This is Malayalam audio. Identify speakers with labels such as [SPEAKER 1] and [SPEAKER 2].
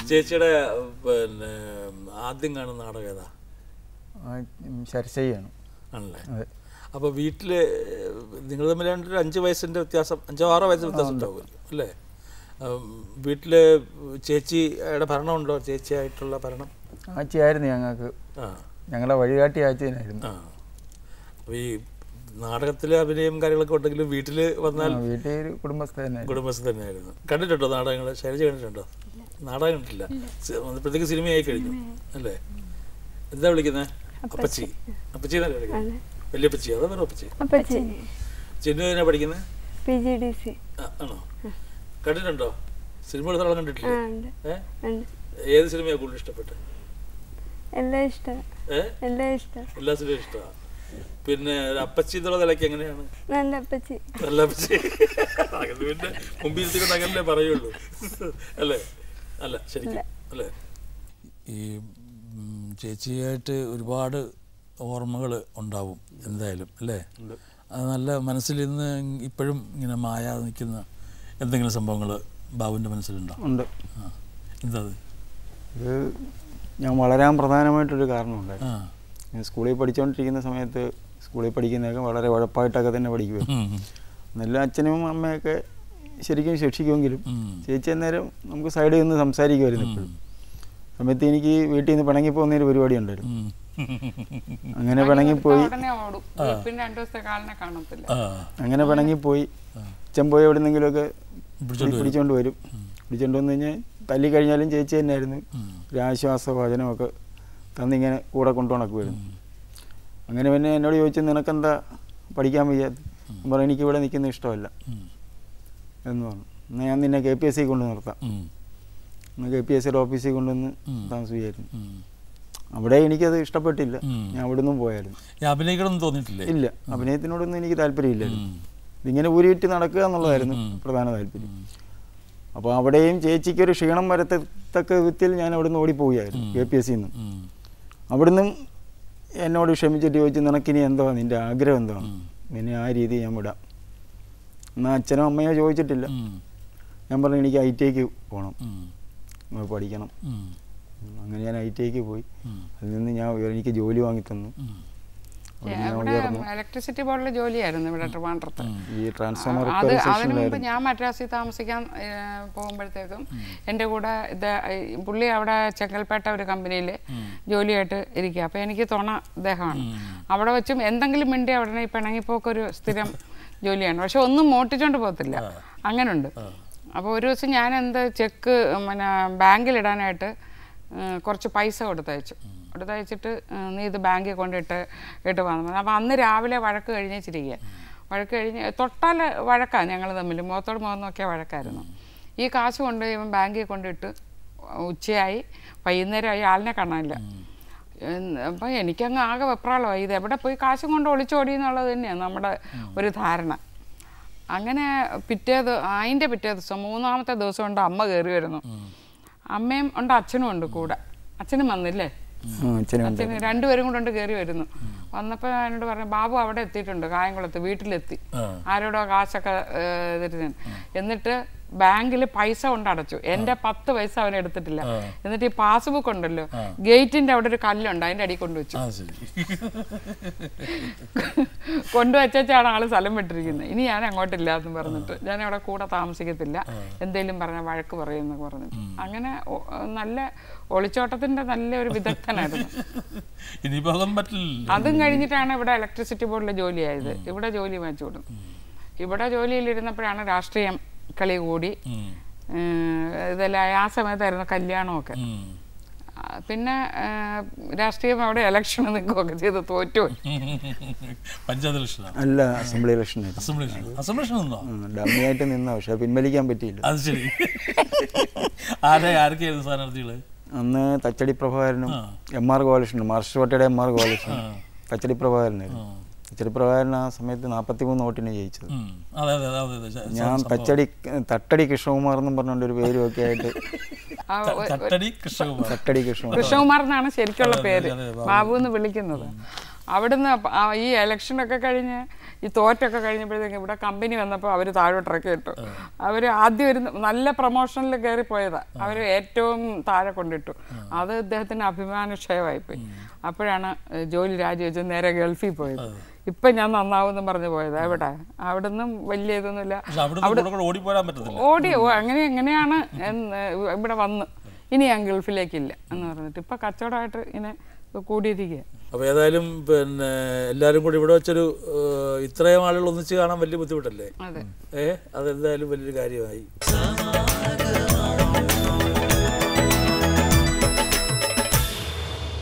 [SPEAKER 1] ചേച്ചിയുടെ പിന്നെ ആദ്യം കാണുന്ന നാടകം ഏതാ
[SPEAKER 2] ആ, ഉം, ശരശയ്യാണ്
[SPEAKER 1] ആണല്ലേ
[SPEAKER 2] അതെ
[SPEAKER 1] അപ്പോൾ വീട്ടിൽ നിങ്ങൾ തമ്മിൽ ഒരു അഞ്ച് വയസ്സിൻ്റെ വ്യത്യാസം അഞ്ചോ ആറോ വയസ്സിന് വ്യത്യാസം ഉണ്ടാവുമല്ലോ അല്ലേ വീട്ടിൽ ചേച്ചിയുടെ ഭരണമുണ്ടോ ചേച്ചിയായിട്ടുള്ള ഭരണം
[SPEAKER 2] ആച്ചിയായിരുന്നു ഞങ്ങൾക്ക്
[SPEAKER 1] ആ
[SPEAKER 2] ഞങ്ങളെ വഴികാട്ടി ആച്ചിനായിരുന്നു
[SPEAKER 1] ആ അപ്പോൾ ഈ നാടകത്തിലെ അഭിനയം കാര്യങ്ങളൊക്കെ ഉണ്ടെങ്കിലും വീട്ടിൽ വന്നാൽ
[SPEAKER 2] വീട്ടിൽ ഒരു കുടുംബസ്ഥ തന്നെ
[SPEAKER 1] കുടുംബശ്രീ തന്നെയായിരുന്നു കണ്ടിട്ടുണ്ടോ നാടകങ്ങൾ ശൈലജ കണ്ടിട്ടുണ്ടോ നാടകം കണ്ടിട്ടില്ല സി- ഇപ്പോഴത്തേക്ക് സിനിമയായി കഴിഞ്ഞു അല്ലേ എന്താ വിളിക്കുന്നത് അപ്പച്ചി അപ്പച്ചി എന്നല്ലേ വിളിക്കുന്നത് വലിയപ്പച്ചി അതോ വെറും അപ്പച്ചി
[SPEAKER 3] അപ്പച്ചി
[SPEAKER 1] ചിന്നു തന്നെ പഠിക്കുന്നത്
[SPEAKER 3] പി ജി ഡി സി
[SPEAKER 1] ആണോ കണ്ടിട്ടുണ്ടോ സിനിമകൾ നാളെ
[SPEAKER 3] ആ
[SPEAKER 1] കണ്ടിട്ടില്ലേ
[SPEAKER 3] ഉണ്ട്
[SPEAKER 1] ഏ
[SPEAKER 3] ഉണ്ട്
[SPEAKER 1] ഏത് സിനിമയാണ് കൂടുതൽ ഇഷ്ടപ്പെട്ടത്
[SPEAKER 3] എല്ലാം ഇഷ്ടം
[SPEAKER 1] ഏ
[SPEAKER 3] എല്ലാം ഇഷ്ടം
[SPEAKER 1] എല്ലാ സിനിമയും ഇഷ്ടമാണ് പിന്നെ ഒരു അപ്പച്ചി എന്നുള്ള നിലയ്ക്ക് എങ്ങനെയാണ്
[SPEAKER 3] നല്ല അപ്പച്ചി
[SPEAKER 1] നല്ല അപ്പച്ചി അങ്ങനെ പിന്നെ മുമ്പിൽ ഇരുത്തിക്കൊണ്ട് അങ്ങനല്ലേ പറയുള്ളൂ അല്ലേ അല്ല ശരിക്കും അല്ലേ ഈ ഉം, ചേച്ചിയായിട്ട് ഒരുപാട് ഓർമ്മകൾ ഉണ്ടാവും എന്തായാലും അല്ലേ അത് നല്ല മനസ്സിൽ ഇന്ന് ഇപ്പോഴും ഇങ്ങനെ മായാതെ നിൽക്കുന്ന എന്തെങ്കിലും സംഭവങ്ങൾ ബാബുവിൻ്റെ മനസ്സിലുണ്ടോ
[SPEAKER 2] ഉണ്ട്
[SPEAKER 1] ആ എന്താ അത്
[SPEAKER 2] ഇത് ഞാൻ വളരാൻ പ്രധാനമായിട്ടൊരു കാരണമുണ്ടായിരുന്നു
[SPEAKER 1] ആ
[SPEAKER 2] ഞാൻ സ്കൂളിൽ പഠിച്ചുകൊണ്ടിരിക്കുന്ന സമയത്ത് സ്കൂളിൽ പഠിക്കുന്നതൊക്കെ വളരെ ഉഴപ്പായിട്ടൊക്കെ തന്നെ പഠിക്കുമായിരുന്നു
[SPEAKER 1] ഉം,
[SPEAKER 2] നല്ല അച്ഛനും അമ്മയൊക്കെ ശരിക്കും ശിക്ഷിക്കുമെങ്കിലും
[SPEAKER 1] ഉം.
[SPEAKER 2] ചേച്ചി അന്നേരം നമുക്ക് സൈഡിൽ നിന്ന് സംസാരിക്കുമായിരുന്നു എപ്പോഴും സമയത്ത് എനിക്ക് വീട്ടിൽ നിന്ന് പിണങ്ങി പോകുന്നൊരു പരിപാടി ഉണ്ടായിരുന്നു
[SPEAKER 1] ഉം.
[SPEAKER 2] അങ്ങനെ പിണങ്ങിപ്പോയി
[SPEAKER 4] ഉടനെ ഓടും പിന്നെ രണ്ടു ദിവസത്തെ കാലിനെ കാണത്തില്ല
[SPEAKER 1] ആ
[SPEAKER 2] അങ്ങനെ പിണങ്ങിപ്പോയി അച്ഛൻ പോയി എവിടെന്നെങ്കിലുമൊക്കെ
[SPEAKER 1] പിടിച്ചോണ്ട് വരും.
[SPEAKER 2] പിടിച്ചോണ്ട് വരും പിടിച്ചോണ്ട് വന്നു കഴിഞ്ഞാൽ തല്ലി കഴിഞ്ഞാലും ചേച്ചി തന്നെയായിരുന്നു
[SPEAKER 1] ഉം.
[SPEAKER 2] ഒരു ആശ്വാസ വചനമൊക്കെ തന്നിങ്ങനെ കൂടെ കൊണ്ടുനടക്കുമായിരുന്നു അങ്ങനെ പിന്നെ എന്നോട് ചോദിച്ചു നിനക്കെന്താ പഠിക്കാൻ വയ്യാത്ത ഞാൻ പറഞ്ഞു എനിക്കിവിടെ നിൽക്കുന്ന ഇഷ്ടമല്ല
[SPEAKER 1] ഉം.
[SPEAKER 2] എന്ന് പറഞ്ഞു എന്നാൽ ഞാൻ നിന്നെ കെ പി എസ് സി കൊണ്ട് നിർത്താം
[SPEAKER 1] ഉം.
[SPEAKER 2] എന്നാൽ കെ പി എസ് സിയുടെ ഓഫീസിൽ കൊണ്ടുവന്ന്
[SPEAKER 1] ഉം.
[SPEAKER 2] താമസിക്കുകയായിരുന്നു
[SPEAKER 1] ഉം.
[SPEAKER 2] അവിടെ എനിക്കത് ഇഷ്ടപ്പെട്ടില്ല
[SPEAKER 1] ഉം.
[SPEAKER 2] ഞാൻ അവിടെ നിന്നും പോയായിരുന്നു
[SPEAKER 1] ഈ അഭിനയിക്കണമെന്ന് തോന്നിയിട്ടില്ലേ
[SPEAKER 2] ഇല്ല അഭിനയത്തിനോടൊന്നും എനിക്ക് താല്പര്യമില്ലായിരുന്നു
[SPEAKER 1] ഉം.
[SPEAKER 2] ഇതിങ്ങനെ ഊരിവിറ്റ് നടക്കുക എന്നുള്ളതായിരുന്നു
[SPEAKER 1] ഉം.
[SPEAKER 2] പ്രധാന താല്പര്യം അപ്പോൾ അവിടെയും ചേച്ചിക്ക് ഒരു ക്ഷീണം വരത്തക്ക വിധത്തിൽ ഞാൻ അവിടുന്ന് ഓടിപ്പോവുകയായിരുന്നു കെ പി എസ് സിന്ന്
[SPEAKER 1] ഉം.
[SPEAKER 2] അവിടുന്ന് എന്നോട് ക്ഷമിച്ചിട്ട് ചോദിച്ചു നിനക്കിനി എന്തോ നിൻ്റെ ആഗ്രഹം എന്താണ്
[SPEAKER 1] ഉം.
[SPEAKER 2] നിന്നെ ആ രീതി ഞാൻ വിടാം എന്നാൽ അച്ഛനോ അമ്മയോ ചോദിച്ചിട്ടില്ല
[SPEAKER 1] ഉം.
[SPEAKER 2] ഞാൻ പറഞ്ഞു എനിക്ക് ഐ ടി ഐക്ക് പോകണം
[SPEAKER 1] ഉം.
[SPEAKER 2] ഒന്ന് പഠിക്കണം
[SPEAKER 1] ഉം.
[SPEAKER 2] അങ്ങനെ ഞാൻ ഐ ടി ഐക്ക് പോയി
[SPEAKER 1] ഉം.
[SPEAKER 2] അതിൽ നിന്ന് ഞാൻ എനിക്ക് ജോലി വാങ്ങി തന്നു
[SPEAKER 1] ഉം.
[SPEAKER 2] അവിടെ ഞാൻ
[SPEAKER 4] ഇവിടെ
[SPEAKER 2] ഉയർന്നു
[SPEAKER 4] ഇലക്ട്രിസിറ്റി ബോർഡിലെ ജോലിയായിരുന്നു ഇവിടെ ട്രിവാൻഡ്രത്ത്
[SPEAKER 2] ഈ ട്രാൻസ്ഫോമർ
[SPEAKER 4] അത് അതിനു മുമ്പ്
[SPEAKER 2] റിപ്പയറേഷനിലായിരുന്നു
[SPEAKER 4] ഞാൻ മദ്രാസിൽ താമസിക്കാൻ ഏ, പോകുമ്പോഴത്തേക്കും എൻ്റെ കൂടെ ഇത് ഈ പുള്ളി അവിടെ ചെങ്കൽപ്പേട്ട ഒരു കമ്പനിയിൽ ജോലിയായിട്ട് ഇരിക്കുക അപ്പോൾ എനിക്ക് തുണ അദ്ദേഹമാണ് അവിടെ വെച്ചും എന്തെങ്കിലും മിണ്ടി അവിടെ ഈ പിണങ്ങിപ്പോക്കൊരു സ്ഥിരം ജോലിയാണ് പക്ഷെ ഒന്നും മോട്ടിച്ചോണ്ട് പോകത്തില്ല അങ്ങനുണ്ട് അപ്പോൾ ഒരു ദിവസം ഞാൻ എന്ത് ചെക്ക് പിന്നെ ബാങ്കിലിടാനായിട്ട് ഏഹ് കുറച്ച് പൈസ കൊടുത്തയച്ചു കൊടുത്തയച്ചിട്ട് ഏഹ് നീ ഇത് ബാങ്കിൽ കൊണ്ടിട്ട് ഇട്ട് വന്നു അപ്പോൾ അന്ന് രാവിലെ വഴക്ക് കഴിഞ്ഞിരിക്കുക വഴക്ക് കഴിഞ്ഞ് തൊട്ടാൽ വഴക്കാണ് ഞങ്ങൾ തമ്മിൽ മുഖത്തോട് മുഖം നോക്കിയ വഴക്കായിരുന്നു ഈ കാശ് കൊണ്ട് ഇവൻ ബാങ്കിൽ കൊണ്ടിട്ട് ഉച്ചയായി വൈകുന്നേരമായി ആളിനെ കാണാനില്ല അപ്പം എനിക്കങ്ങ് ആകെ വെപ്രാളമായി ഇത് എവിടെ പോയി കാശും കൊണ്ട് ഒളിച്ചോടി എന്നുള്ളത് തന്നെയാണ് നമ്മുടെ ഒരു ധാരണ അങ്ങനെ പിറ്റേ ദി- അതിൻ്റെ പിറ്റേ ദിവസം മൂന്നാമത്തെ ദിവസം കൊണ്ട് അമ്മ കയറി വരുന്നു അമ്മയും ഉണ്ട് അച്ഛനും ഉണ്ട് കൂടെ അച്ഛനും വന്നില്ലേ
[SPEAKER 2] അച്ഛനും ഉണ്ട്
[SPEAKER 4] അച്ഛന് രണ്ടുപേരും കൂടെ ഉണ്ട് കയറി വരുന്നു വന്നപ്പോൾ എന്നോട് പറഞ്ഞു ബാബു അവിടെ എത്തിയിട്ടുണ്ട് കായംകുളത്ത് വീട്ടിലെത്തി
[SPEAKER 1] ആ.
[SPEAKER 4] ആരോടോ കാശൊക്കെ ഏഹ്, ഇതിട്ട് എന്നിട്ട് ബാങ്കിൽ പൈസ കൊണ്ട് അടച്ചു എൻ്റെ പത്ത് പൈസ അവൻ എടുത്തിട്ടില്ല എന്നിട്ട് ഈ പാസ്ബുക്ക് ഉണ്ടല്ലോ ഗേറ്റിന്റെ അവിടെ ഒരു കല്ലുണ്ട് അതിന്റെ അടിയിൽ കൊണ്ടുവച്ചു
[SPEAKER 1] ആ ശരി
[SPEAKER 4] കൊണ്ടുവച്ചാണ് ആള് സ്ഥലം വിട്ടിരിക്കുന്നത് ഇനി ഞാൻ അങ്ങോട്ടില്ല എന്ന് പറഞ്ഞിട്ട് ഞാൻ അവിടെ കൂടെ താമസിക്കത്തില്ല എന്തേലും പറഞ്ഞ വഴക്ക് പറയുമെന്ന് പറഞ്ഞിട്ട് അങ്ങനെ ഒ- നല്ല ഒളിച്ചോട്ടത്തിന്റെ നല്ല ഒരു വിദഗ്ധനായിരുന്നു
[SPEAKER 1] ഇനിയിപ്പോ അതൊന്നും പറ്റില്ല
[SPEAKER 4] അതും കഴിഞ്ഞിട്ടാണ് ഇവിടെ ഇലക്ട്രിസിറ്റി ബോർഡിൽ ജോലിയായത് ഇവിടെ ജോലി വാങ്ങിച്ചു കൊടുത്തു ഇവിടെ ജോലിയിലിരുന്നപ്പോഴാണ് രാഷ്ട്രീയം കളി കൂടി
[SPEAKER 1] ഉം.
[SPEAKER 4] ഏഹ് ഇതെല്ലാം ആ സമയത്തായിരുന്നു കല്യാണമൊക്കെ
[SPEAKER 1] ഉം.
[SPEAKER 4] ആ, പിന്നെ ഏഹ് രാഷ്ട്രീയം അവിടെ ഇലക്ഷൻ നിൽക്കുകയൊക്കെ ചെയ്ത് തോറ്റുപോയി
[SPEAKER 1] പഞ്ചായത്ത് ഇലക്ഷനാണ്
[SPEAKER 2] അല്ല അസംബ്ലി ഇലക്ഷൻ ആയിരുന്നു
[SPEAKER 1] അസംബ്ലി ഇലക്ഷൻ അസംബ്ലി ഇലക്ഷൻ നിന്നോ
[SPEAKER 2] ഡമ്മിയായിട്ട് നിന്ന പക്ഷെ പിൻവലിക്കാൻ പറ്റിയില്ല
[SPEAKER 1] അത് ശരി ആരെ ആരൊക്കെയായിരുന്നു സ്ഥാനാർത്ഥികള്
[SPEAKER 2] അന്ന് തച്ചടി പ്രഭാകരനും
[SPEAKER 1] ആ.
[SPEAKER 2] എം ആർ ഗോപാലകൃഷ്ണനും മാർഷ് കോട്ടയുടെ എം ആർ ഗോപാലകൃഷ്ണൻ തച്ചടി പ്രഭാകരനായിരുന്നു തച്ചടി പ്രഭാകരൻ ആ സമയത്ത് നാൽപ്പത്തി മൂന്ന് വോട്ടിന് ജയിച്ചത്
[SPEAKER 1] ഉം. അതെ അതെ അതെ അതെ അതെ
[SPEAKER 2] ഞാൻ
[SPEAKER 1] സംഭവം.
[SPEAKER 2] തച്ചടി തട്ടടി കൃഷ്ണകുമാർ എന്നും പറഞ്ഞുകൊണ്ട് ഒരു പേരും ഒക്കെ ആയിട്ട്
[SPEAKER 4] ആ,
[SPEAKER 1] ത-
[SPEAKER 4] ഒ-
[SPEAKER 1] തട്ടടി കൃഷ്ണകുമാർ
[SPEAKER 2] തട്ടടി കൃഷ്ണകുമാർ
[SPEAKER 4] കൃഷ്ണകുമാർ എന്നാണ് ശരിക്കുള്ള
[SPEAKER 1] അതെ,
[SPEAKER 4] പേര്
[SPEAKER 1] അതെ,
[SPEAKER 4] ബാബു എന്ന് വിളിക്കുന്നത് അവിടുന്ന് പ- ആ ഈ ഇലക്ഷനൊക്കെ കഴിഞ്ഞ് ഈ തോറ്റൊക്കെ കഴിഞ്ഞപ്പോഴത്തേക്ക് ഇവിടെ കമ്പനി വന്നപ്പോൾ അവർ താഴോട്ടിറക്കി ഇട്ടു അവർ ആദ്യം ഒരു നല്ല പ്രൊമോഷനിൽ കയറി പോയതാ അവർ ഏറ്റവും താഴെ കൊണ്ടിട്ടു അത് ഇദ്ദേഹത്തിന് അഭിമാനക്ഷയമായിപ്പോയി അപ്പോഴാണ് ഏഹ്, ജോലി രാജിവെച്ച് നേരെ ഗൾഫിൽ പോയത് ഇപ്പം ഞാൻ നന്നാവുമെന്ന് പറഞ്ഞു പോയത് എവിടെ അവിടെ നിന്നും വലിയ ഇതൊന്നുമില്ല
[SPEAKER 1] പക്ഷെ അവിടുന്ന് കൂടെ കൂടെ ഓടിപ്പോരാൻ പറ്റത്തില്ല
[SPEAKER 4] ഓടി ഓ, അങ്ങനെ എങ്ങനെയാണ് എന്ന് ഇവിടെ വന്ന് ഇനി ഞാൻ ഗൾഫിലേക്കില്ല എന്ന് പറഞ്ഞിട്ട് ഇപ്പം കച്ചവടമായിട്ട് ഇങ്ങനെ കൂടിയിരിക്കുക
[SPEAKER 1] അപ്പോൾ ഏതായാലും പിന്നെ എല്ലാവരും കൂടി ഇവിടെ വെച്ചൊരു ഏഹ്, ഇത്രയും ആളുകൾ ഒന്നിച്ച് കാണാൻ വലിയ ബുദ്ധിമുട്ടല്ലേ
[SPEAKER 4] അതെ
[SPEAKER 1] ഏ അതെന്തായാലും വലിയൊരു കാര്യമായി